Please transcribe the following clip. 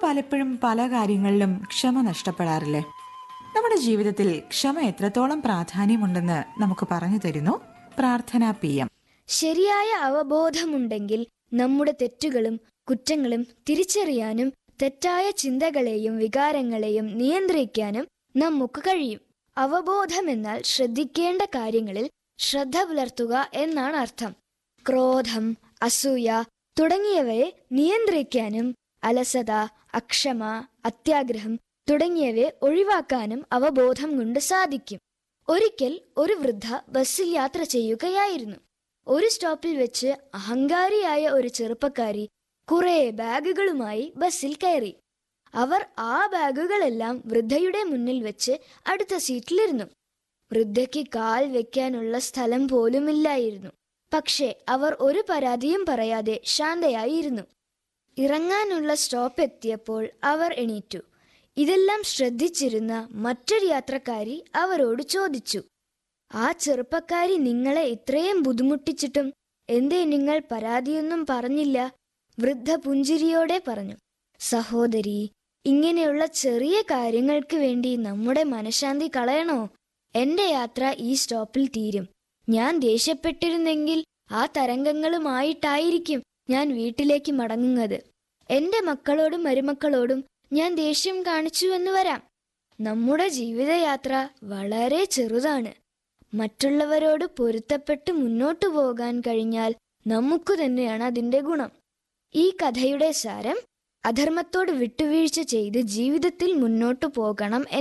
പലപ്പോഴും പല കാര്യങ്ങളിലും ക്ഷമ നഷ്ടപ്പെടാറില്ലേ നമ്മുടെ ജീവിതത്തിൽ ക്ഷമ എത്രത്തോളം പ്രാധാന്യമുണ്ടെന്ന് നമുക്ക് പറഞ്ഞു തരുന്നു പ്രാർത്ഥന പി എം ശരിയായ അവബോധമുണ്ടെങ്കിൽ നമ്മുടെ തെറ്റുകളും കുറ്റങ്ങളും തിരിച്ചറിയാനും തെറ്റായ ചിന്തകളെയും വികാരങ്ങളെയും നിയന്ത്രിക്കാനും നമുക്ക് കഴിയും അവബോധമെന്നാൽ ശ്രദ്ധിക്കേണ്ട കാര്യങ്ങളിൽ ശ്രദ്ധ പുലർത്തുക എന്നാണ് അർത്ഥം ക്രോധം അസൂയ തുടങ്ങിയവയെ നിയന്ത്രിക്കാനും അലസത അക്ഷമ അത്യാഗ്രഹം തുടങ്ങിയവയെ ഒഴിവാക്കാനും അവബോധം കൊണ്ട് സാധിക്കും ഒരിക്കൽ ഒരു വൃദ്ധ ബസ്സിൽ യാത്ര ചെയ്യുകയായിരുന്നു ഒരു സ്റ്റോപ്പിൽ വെച്ച് അഹങ്കാരിയായ ഒരു ചെറുപ്പക്കാരി കുറെ ബാഗുകളുമായി ബസ്സിൽ കയറി അവർ ആ ബാഗുകളെല്ലാം വൃദ്ധയുടെ മുന്നിൽ വെച്ച് അടുത്ത സീറ്റിലിരുന്നു വൃദ്ധയ്ക്ക് കാൽ വെക്കാനുള്ള സ്ഥലം പോലുമില്ലായിരുന്നു പക്ഷേ അവർ ഒരു പരാതിയും പറയാതെ ശാന്തയായിരുന്നു ഇറങ്ങാനുള്ള സ്റ്റോപ്പ് എത്തിയപ്പോൾ അവർ എണീറ്റു ഇതെല്ലാം ശ്രദ്ധിച്ചിരുന്ന മറ്റൊരു യാത്രക്കാരി അവരോട് ചോദിച്ചു ആ ചെറുപ്പക്കാരി നിങ്ങളെ ഇത്രയും ബുദ്ധിമുട്ടിച്ചിട്ടും എന്തേ നിങ്ങൾ പരാതിയൊന്നും പറഞ്ഞില്ല വൃദ്ധ പുഞ്ചിരിയോടെ പറഞ്ഞു സഹോദരി ഇങ്ങനെയുള്ള ചെറിയ കാര്യങ്ങൾക്ക് വേണ്ടി നമ്മുടെ മനഃശാന്തി കളയണോ എന്റെ യാത്ര ഈ സ്റ്റോപ്പിൽ തീരും ഞാൻ ദേഷ്യപ്പെട്ടിരുന്നെങ്കിൽ ആ തരംഗങ്ങളുമായിട്ടായിരിക്കും ഞാൻ വീട്ടിലേക്ക് മടങ്ങുന്നത് എന്റെ മക്കളോടും മരുമക്കളോടും ഞാൻ ദേഷ്യം കാണിച്ചുവെന്ന് വരാം നമ്മുടെ ജീവിതയാത്ര വളരെ ചെറുതാണ് മറ്റുള്ളവരോട് പൊരുത്തപ്പെട്ട് മുന്നോട്ടു പോകാൻ കഴിഞ്ഞാൽ നമുക്ക് തന്നെയാണ് അതിന്റെ ഗുണം ഈ കഥയുടെ സാരം അധർമ്മത്തോട് വിട്ടുവീഴ്ച ചെയ്ത് ജീവിതത്തിൽ മുന്നോട്ടു പോകണം